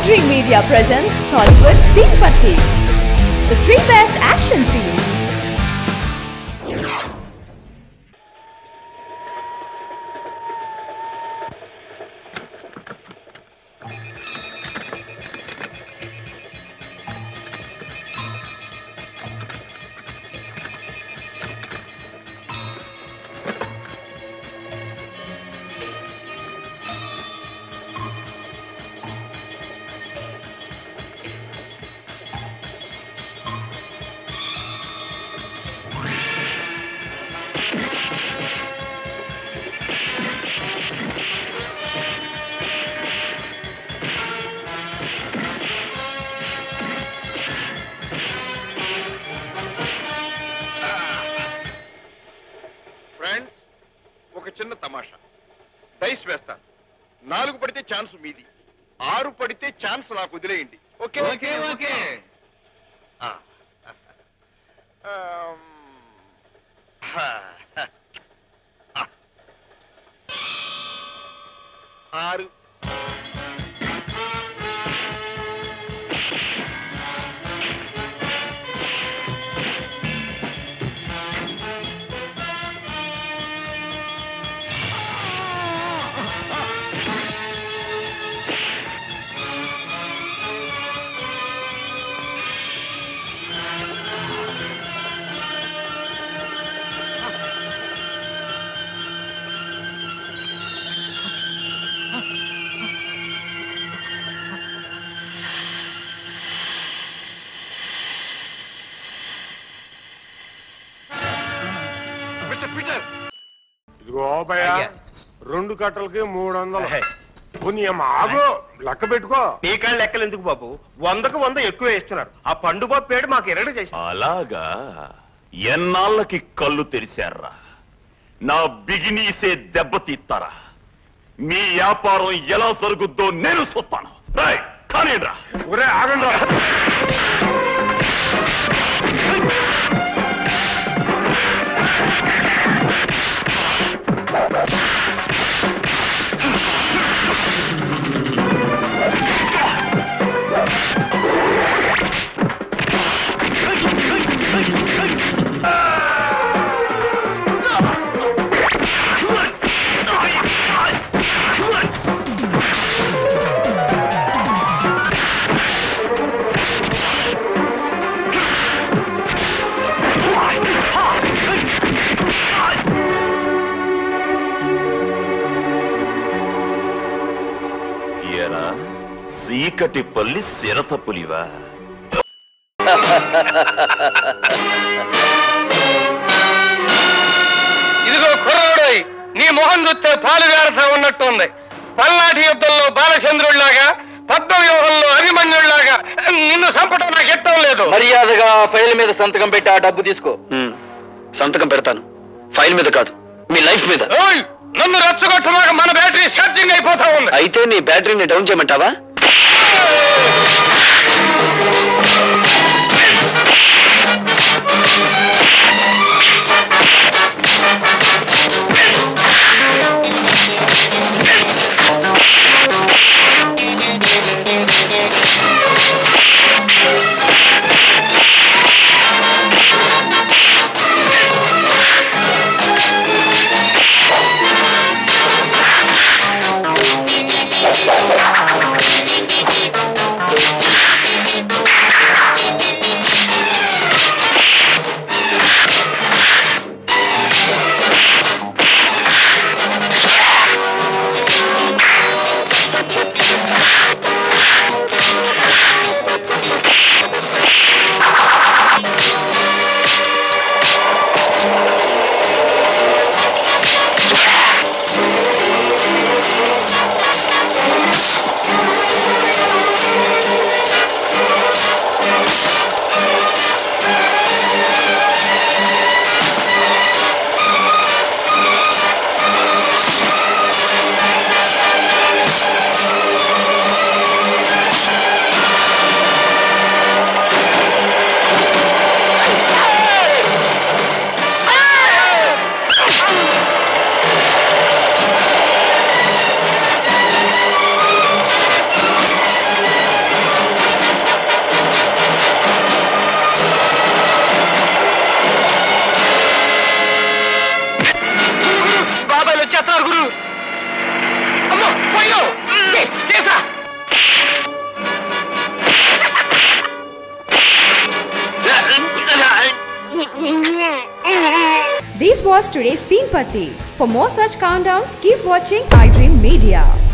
Dream Media presents Tollywood Deepati. The three best action scenes. Friends ఒక చిన్న తమాషా dice వేస్తాను నాలుగు పడితే ఛాన్స్ మీది ఆరు పడితే ఛాన్స్ నాకు వదిలేయండి ఓకే ఓకే ఓకే ఆరు మిస్టర్ పీటర్ ఇదిగో భయ రెండు కట్టలకి మూడు వందలు పుణ్యం ఆగు లెక్క పెట్టుకో మీ కాళ్ళ లెక్కలు ఎందుకు బాబు వందకు వంద ఎక్కువ ఇస్తున్నారు ఆ పండు బాబు పేడు మాకు ఎరడు చేసి అలాగా ఎన్నాళ్ళకి కళ్ళు తెరిచారా నా బిగినీసే దెబ్బతీస్తారా మీ వ్యాపారం ఎలా జరుగుద్దో నేను చూస్తాను రాయ్ కానిరా ఒరే ఆగండి రా. ఎరా సీకటి పల్లి సిరత పులివా ఇదిగో కుర్రోడోయ్ నీ మొహం చూస్తే పాలు గారతా ఉన్నట్టుంది పల్నాటి యుద్ధంలో బాలచంద్రుడిలాగా పద్మ వ్యూహంలో అభిమన్యుడిలాగా నిన్ను చంపడం నాకు ఇష్టం లేదు మర్యాదగా ఫైల్ మీద సంతకం పెట్టి ఆ డబ్బు తీసుకో సంతకం పెడతాను ఫైల్ మీద కాదు మీ లైఫ్ మీద ఓయ్ నన్ను రెచ్చగొట్టమాక మన బ్యాటరీ ఛార్జింగ్ అయిపోతా ఉంది అయితే నీ బ్యాటరీని డౌన్ చేయమంటావా This was today's Teen Patti. For more such countdowns, keep watching iDream Media.